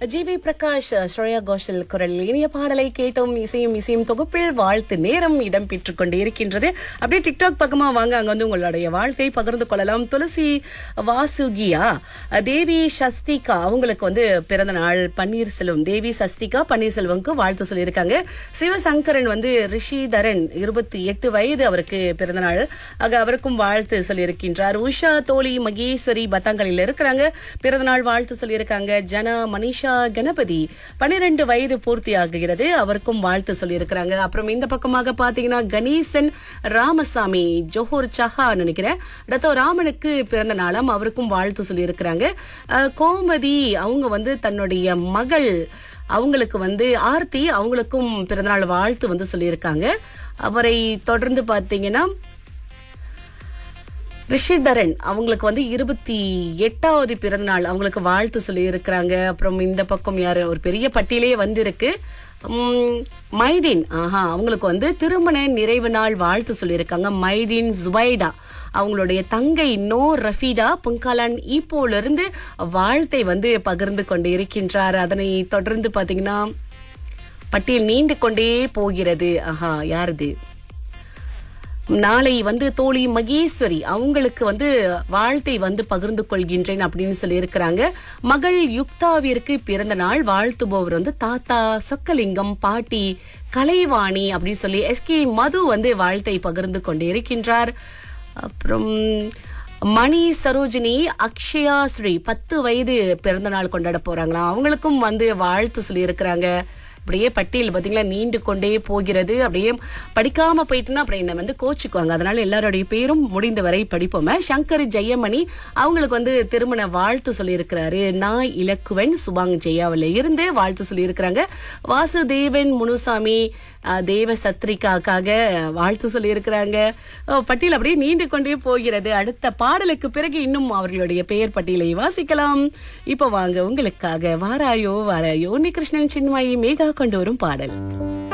G V Prakash Shreya Ghoshal குரல் இனிய பாடலை கேட்டோம் இசையும் இசையும் தொகுப்பில் வாழ்த்து நேரம் இடம் பெற்றுக் கொண்டு இருக்கின்றது அப்படியே டிக்டாக் பக்கமா வாங்க அங்க வந்து உங்களுடைய வாழ்த்தை பகிர்ந்து கொள்ளலாம் துளசி வாசுகியா தேவி சஸ்திகா அவங்களுக்கு வந்து பிறந்த நாள் பன்னீர்செல்வம் தேவி சஸ்திகா பன்னீர்செல்வம்க்கு வாழ்த்து சொல்லியிருக்காங்க சிவசங்கரன் வந்து ரிஷிதரன் இருபத்தி எட்டு வயது அவருக்கு பிறந்த நாள் ஆக அவருக்கும் வாழ்த்து சொல்லியிருக்கின்றார் உஷா தோழி மகேஸ்வரி பத்தாங்கலில் இருக்கிறாங்க பிறந்த நாள் வாழ்த்து சொல்லியிருக்காங்க ஜனா மனிஷா கணபதி பன்னிரண்டு வயது பூர்த்தி ஆகுகிறது அவருக்கும் வாழ்த்து சொல்லியிருக்கிறாங்க அப்புறம் இந்த பக்கமாக பாத்தீங்கன்னா கணேசன் ராமசாமி ஜோஹர் சஹா நினைக்கிறேன் டத்தோ ராமனுக்கு பிறந்த நாளாம் அவருக்கும் வாழ்த்து சொல்லியிருக்கிறாங்க அஹ், கோமதி அவங்க வந்து தன்னுடைய மகள் அவங்களுக்கு வந்து ஆர்த்தி அவங்களுக்கும் பிறந்தநாள் வாழ்த்து வந்து சொல்லியிருக்காங்க அவரை தொடர்ந்து பார்த்தீங்கன்னா ரிஷிதரன் அவங்களுக்கு வந்து இருபத்தி எட்டாவது பிறந்தநாள் அவங்களுக்கு வாழ்த்து சொல்லி இருக்கிறாங்க அப்புறம் இந்த பக்கம் யாரு ஒரு பெரிய பட்டியலே வந்திருக்கு உம், மைடின் ஆஹா அவங்களுக்கு வந்து திருமண நிறைவு நாள் வாழ்த்து சொல்லியிருக்காங்க மைடின் ஜுவைடா அவங்களுடைய தங்கை நோ ரஃபீடா புங்காலான் ஈப்போல இருந்து வாழ்த்தை வந்து பகிர்ந்து கொண்டு இருக்கின்றார் அதனை தொடர்ந்து பாத்தீங்கன்னா பட்டியல் நீண்டு கொண்டே போகிறது ஆஹா யாருது நாளை வந்து தோழி மகேஸ்வரி அவங்களுக்கு வந்து வாழ்த்தை வந்து பகிர்ந்து கொள்கின்றேன் அப்படின்னு சொல்லி இருக்கிறாங்க மகள் யுக்தாவிற்கு பிறந்த நாள் வாழ்த்துபவர் வந்து தாத்தா சொக்கலிங்கம் பாட்டி கலைவாணி அப்படின்னு சொல்லி எஸ்கே மது வந்து வாழ்த்தை பகிர்ந்து கொண்டு இருக்கின்றார் அப்புறம் மணி சரோஜினி அக்ஷயா ஸ்ரீ பத்து வயது பிறந்த நாள் கொண்டாட போறாங்களாம் அவங்களுக்கும் வந்து வாழ்த்து சொல்லி இருக்கிறாங்க அப்படியே பட்டியல் பார்த்தீங்களா நீண்டு கொண்டே போகிறது அப்படியே படிக்காம போயிட்டுன்னா அப்புறம் என்ன வந்து கோச்சுக்குவாங்க அதனால எல்லாருடைய பேரும் முடிந்தவரை படிப்போமே சங்கர் ஜெயமணி அவங்களுக்கு வந்து திருமண வாழ்த்து சொல்லியிருக்கிறாரு நான் இலக்குவன் சுபாங் ஜெயாவில் இருந்து வாழ்த்து சொல்லியிருக்கிறாங்க வாசுதேவன் முனுசாமி அஹ், தேவ சத்ரிகாக்காக வாழ்த்து சொல்லியிருக்கிறாங்க அஹ், பட்டியல் அப்படியே நீண்டு கொண்டே போகிறது அடுத்த பாடலுக்கு பிறகு இன்னும் அவர்களுடைய பெயர் பட்டியலை வாசிக்கலாம் இப்போ வாங்க உங்களுக்காக வாராயோ வாராயோ உன்னி கிருஷ்ணன் சின்மயி மேகா கொண்டு வரும் பாடல்